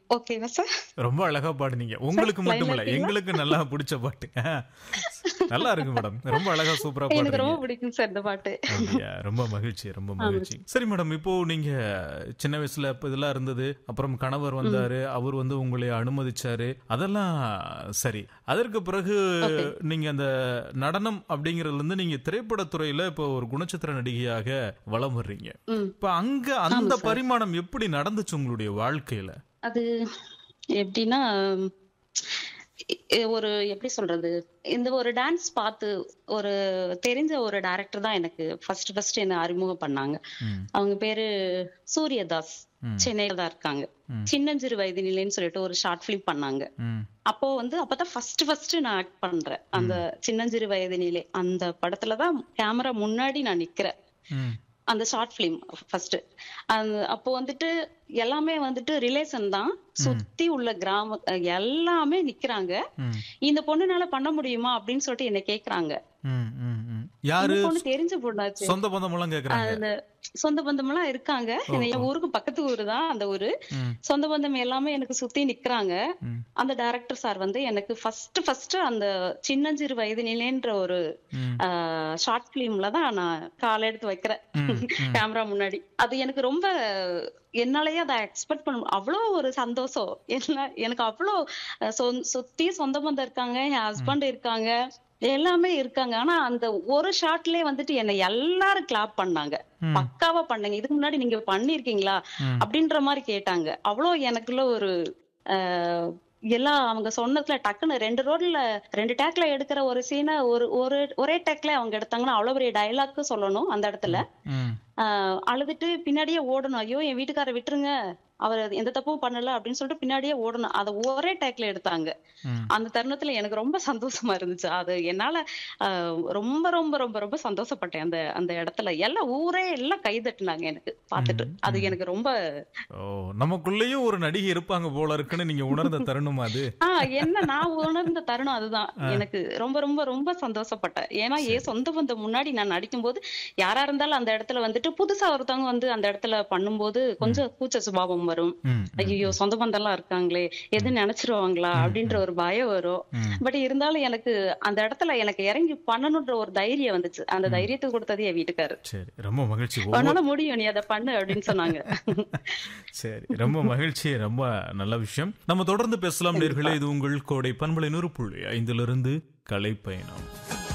ஓகேவா சார் ரொம்ப அழகா பாடுனீங்க உங்களுக்கு line மட்டும் ல இல்ல இருக்கீங்களா? எங்களுக்கு நல்லா பிடிச்ச பாட்டு நல்லா இருக்கு மேடம் ரொம்ப அழகா சூப்பரா எனக்கு பாடுறீங்க ரொம்ப பிடிக்கும் சார் இந்த பாட்டு அப்படியா ரொம்ப மகிழ்ச்சி ரொம்ப மகிழ்ச்சி சரி மேடம் இப்போ நீங்க சின்ன வயசுல இப்ப இதெல்லாம் இருந்தது அப்புறம் கணவர் வந்தாரு அவர் வந்து உங்களை அனுமதிச்சாரு அதெல்லாம் சரி அதற்கு பிறகு நீங்க அந்த நடனம் அப்படிங்கறதுல இருந்து நீங்க திரைப்படத்துறையில இப்போ ஒரு குணச்சித்திர நடிகையாக வலம் வர்றீங்க ம். இப்ப அங்க அந்த பரிமாணம் எப்படி நடந்துச்சு உங்களுடைய வாழ்க்கையில அது எப்படின்னா எ- ஒரு எப்படி சொல்றது இந்த ஒரு டான்ஸ் பார்த்து ஒரு தெரிஞ்ச ஒரு டைரக்டர் தான் எனக்கு ஃபர்ஸ்ட் ஃபர்ஸ்ட் என்ன அறிமுகம் பண்ணாங்க ம். அவங்க பேரு சூரியதாஸ் சென்னையில தான் இருக்காங்க சின்னஞ்சிறு வயது நிலைன்னு சொல்லிட்டு ஒரு ஷார்ட் பிலிம் பண்ணாங்க ம் அப்போ வந்து அப்பதான் ஃபர்ஸ்ட் ஃபர்ஸ்ட் நான் ஆக்ட் பண்றேன் அந்த சின்னஞ்சிறு வயது நிலை அந்த படத்துல தான் கேமரா முன்னாடி நான் நிக்கிறேன் ம் அந்த ஷார்ட் பிலிம் ஃபர்ஸ்ட் அந்த அப்போ வந்துட்டு எல்லாமே வந்துட்டு ரிலேஷன் தான் சுத்தி உள்ள கிராம எல்லாமே நிக்கிறாங்க ம் இந்த பொண்ணுனால பண்ண முடியுமா அப்படின்னு சொல்லிட்டு என்ன கேக்குறாங்க ம் ம் ம் யாரு இந்த பொண்ணு தெரிஞ்ச பொண்ணாச்சு சொந்த பந்தம் எல்லாம் கேக்குறாங்க அந்த சொந்த பந்தம் எல்லாம் இருக்காங்க என் ஊருக்கு பக்கத்து ஊரு தான் அந்த ஊரு ம். சொந்த பந்தம் எல்லாமே எனக்கு சுத்தி நிக்கிறாங்க ம். அந்த டைரக்டர் சார் வந்து எனக்கு ஃபர்ஸ்ட் ஃபர்ஸ்ட் அந்த சின்னஞ்சிறு வயது நிலைன்ற ஒரு ம். ஷார்ட் பிலிம்ல தான் நான் கால் எடுத்து வைக்கிறேன் கேமரா முன்னாடி அது எனக்கு ரொம்ப என்னாலயே அதை எக்ஸ்பெக்ட் பண்ண அவ்வளோ ஒரு சந்தோஷம் என்ன எனக்கு அவ்வளோ அஹ், சொந்- சுத்தி சொந்த பந்தம் இருக்காங்க என் ஹஸ்பண்ட் இருக்காங்க எல்லாமே இருக்காங்க ஆனா அந்த ஒரு ஷாட்லயே வந்துட்டு என்னை எல்லாரும் கிளாப் பண்ணாங்க பக்காவா பண்ணீங்க இதுக்கு முன்னாடி நீங்க பண்ணிருக்கீங்களா அப்படின்ற மாதிரி கேட்டாங்க அவ்வளோ எனக்குள்ள ஒரு ஆஹ், எல்லாம் அவங்க சொன்னதுல டக்குன்னு ரெண்டு ரோட்ல ரெண்டு டேக்ல எடுக்கிற ஒரு சீனை ஒரு ஒரு ஒரே டேக்ல அவங்க எடுத்தாங்கன்னா அவ்வளவு பெரிய டைலாக் சொல்லணும் அந்த இடத்துல ம் ஆஹ் அழுதுட்டு பின்னாடியே ஓடணும் ஐயோ என் வீட்டுக்காரரை விட்டுருங்க அவர் எந்த தப்பும் பண்ணல அப்படின்னு சொல்லிட்டு பின்னாடியே ஓடணும் அதை ஒரே டேக்ல எடுத்தாங்க ம். அந்த தருணத்துல எனக்கு ரொம்ப சந்தோஷமா இருந்துச்சு அது என்னால ஆஹ் ரொம்ப ரொம்ப ரொம்ப ரொம்ப சந்தோஷப்பட்டேன் அந்த அந்த இடத்துல எல்லாம் ஊரே எல்லாம் கை தட்டுனாங்க எனக்கு பார்த்துட்டு அது எனக்கு ரொம்ப ஓ நமக்குள்ளேயும் ஒரு நடிகை இருப்பாங்க போல இருக்குன்னு நீங்க உணர்ந்த தருணமா அது ஆஹ் என்ன நான் உணர்ந்த தருணம் அதுதான் எனக்கு ரொம்ப ரொம்ப ரொம்ப சந்தோஷப்பட்டேன் ஏன்னா ஏன் சொந்த பந்தம் முன்னாடி நான் நடிக்கும்போது யாரா இருந்தாலும் அந்த இடத்துல வந்துட்டு புதுசா ஒருத்தவங்க வந்து அந்த இடத்துல பண்ணும்போது கொஞ்சம் கூச்ச சுபாவம் வரும் ம் ஐயோ சொந்த பந்தம் எல்லாம் இருக்காங்களே எது நினைச்சிருவாங்களா அப்படின்ற ஒரு பயம் வரும் பட் இருந்தாலும் எனக்கு அந்த இடத்துல எனக்கு இறங்கி பண்ணணுன்ற ஒரு தைரியம் வந்துச்சு அந்த தைரியத்தை கொடுத்தது என் வீட்டுக்காரு சரி ரொம்ப மகிழ்ச்சி ஒவ்வொரு- உன்னால முடியும் நீ அதை பண்ணு அப்படின்னு சொன்னாங்க சரி ரொம்ப மகிழ்ச்சி ரொம்ப நல்ல விஷயம் நம்ம தொடர்ந்து பேசலாம் நேர்களே இது உங்கள் கோடை பண்பலை நூறு புள்ளி ஐந்திலிருந்து கலை பயணம்